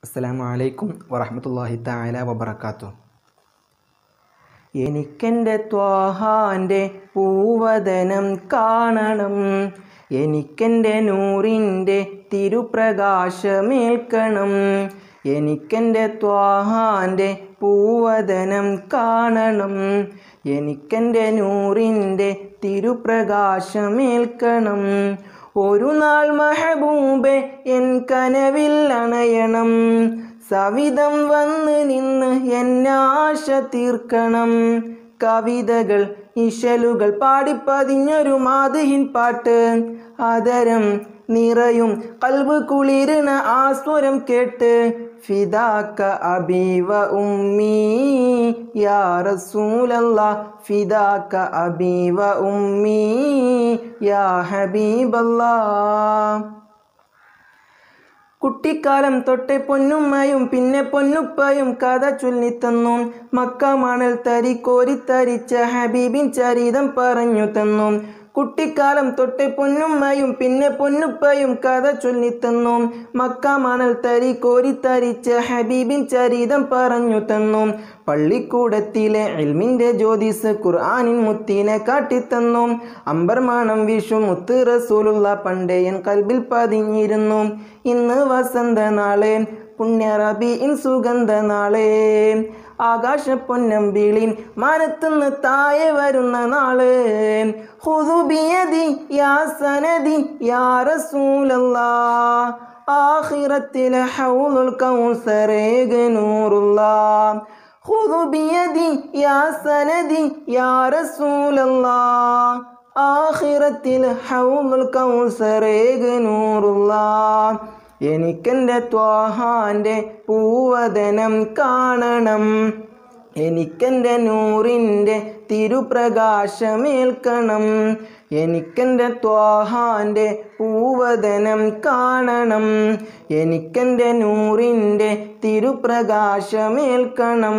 അസ്സലാമു അലൈക്കും വറഹ്മത്തുള്ളാഹി തആല വബറകാതുഹു എനിക്കെൻ്റെ ത്വാഹാൻ്റെ പൂവദനം കാണണം എനിക്കെൻ്റെ നൂറിൻ്റെ തിരുപ്രകാശമേൽക്കണം എനിക്കെൻ്റെ ത്വാഹാൻ്റെ പൂവദനം കാണണം എനിക്കെൻ്റെ നൂറിൻ്റെ തിരുപ്രകാശമേൽക്കണം ഒരു നാൾ മഹബൂബെ എൻ കനവിൽ അണയണം സവിധം വന്ന് നിന്ന് എന്നാശ തീർക്കണം കവിതകൾ ഇശലുകൾ പാടിപ്പതിഞ്ഞൊരു മാതുഹിൻ പാട്ട് ആദരം നിറയും കൽബ് കുളിരണ ആ സ്വരം കേട്ട് ഫിദാക്ക അബീവ ഉമ്മീ യാ റസൂലല്ലാ ഫിദാക്ക അബീവ ഉമ്മീ യാ ഹബീബല്ലാ കുട്ടിക്കാലം തൊട്ടേ പൊന്നുമ്മയും പിന്നെ പൊന്നുപ്പയും കഥ ചൊല്ലിത്തന്നു മക്ക മണൽ തരി കോരിത്തരിച്ച ഹബീബിൻ ചരിതം പറഞ്ഞു തന്നു കുട്ടിക്കാലം തൊട്ടേ പൊന്നുമ്മയും പിന്നെ പൊന്നുപ്പയും കഥ ചൊല്ലിത്തന്നു മക്ക മണൽ തരി കോരിത്തരിച്ച ഹബീബിൻ ചരിതം പറഞ്ഞു തന്നു പള്ളിക്കൂടത്തിലെ എൽമിൻ്റെ ജ്യോതിസ് ഖുർആാനിൻ മുത്തിനെ കാട്ടിത്തന്നു അമ്പർമാണം വിഷു മുത്ത് റസൂലുള്ള പണ്ടേയൻ കൽബിൽ പതിഞ്ഞിരുന്നു ഇന്ന് വസന്ത നാളെ പുണ്യ റബീൻ സുഗന്ധ നാളെ ആകാശ പൊന്നമ്പിളി മാനത്തുനിന്ന് താഴെ വരുന്ന നാള് ഹുദുബിയതി യാ സനദി യാ റസൂലല്ലാ ആഖിറത്തിലെ ഹൗലുൽ കൗസറേഗ് നൂറുല്ലാ خذ بيدي يا سندي يا رسول الله ആഖിറത്തിൽ ഹൗമുൽ കൗസറേഗ് നൂറുള്ള എനിക്കെൻ്റെ ത്വാഹാൻ്റെ പൂവദനം കാണണം എനിക്കെൻ്റെ നൂറിൻ്റെ തിരുപ്രകാശമേൽക്കണം എനിക്കെൻ്റെ ത്വാഹാൻ്റെ പൂവദനം കാണണം എനിക്കെൻ്റെ നൂറിൻ്റെ തിരുപ്രകാശമേൽക്കണം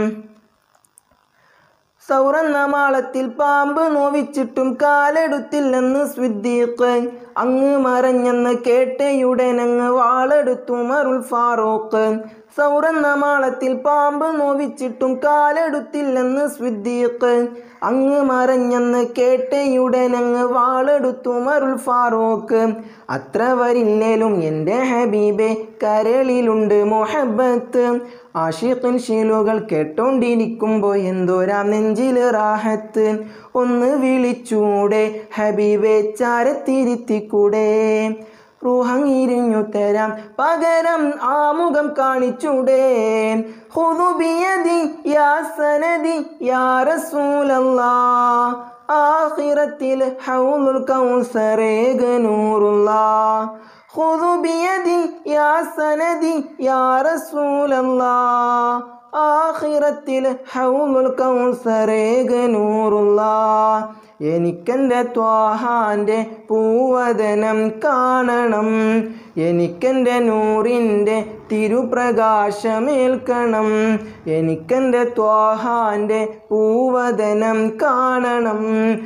സൗറന്ന മാളത്തിൽ പാമ്പ് നോവിച്ചിട്ടും കാലെടുത്തില്ലെന്ന് സ്വിദ്ദീഖ് അങ്ങ് മറഞ്ഞെന്ന് കേട്ടയുടനങ്ങ് വാളെടുത്തു മറുൽ ഫാറൂഖ് സൗറന്ന മാളത്തിൽ പാമ്പ് നോവിച്ചിട്ടും കാലെടുത്തില്ലെന്ന് സ്വിദ്ദീഖ് അങ്ങ് മറഞ്ഞെന്ന് കേട്ടയുടനങ്ങ് വാളെടുത്തു മറുൽ ഫാറൂഖ് അത്ര വരില്ലേലും എൻ്റെ ഹബീബെ കരളിലുണ്ട് മൊഹബത്ത് ആഷിഖിൻ ശീലുകൾ കേട്ടോണ്ടിരിക്കുമ്പോൾ എന്തോരാം നെഞ്ചിൽ റാഹത്ത് ഒന്ന് വിളിച്ചൂടെ ഹബീബെ ചാരത്തിരുത്തിക്കൂടെ റൂഹങ്ങിരിഞ്ഞു തരാം പകരം ആമുഖം കാണിച്ചൂടെ ഹുദുബിയതി യാ സനദി യാ റസൂലല്ലാ ആഖിറത്തിൽ ഹൗലുൽ കൗസറേഗ് നൂറുല്ലാ خذ بيدي يا سندي يا رسول الله ആഖിറത്തിൽ ഹൗമുൽ കൗസറേഗ് നൂറുള്ള എനിക്കെൻ്റെ ത്വാഹാൻ്റെ പൂവദനം കാണണം എനിക്കെൻ്റെ നൂറിൻ്റെ തിരുപ്രകാശമേൽക്കണം എനിക്കെൻ്റെ ത്വാഹാൻ്റെ പൂവദനം കാണണം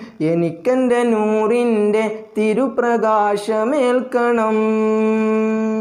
എനിക്കെൻ്റെ നൂറിൻ്റെ തിരുപ്രകാശമേൽക്കണം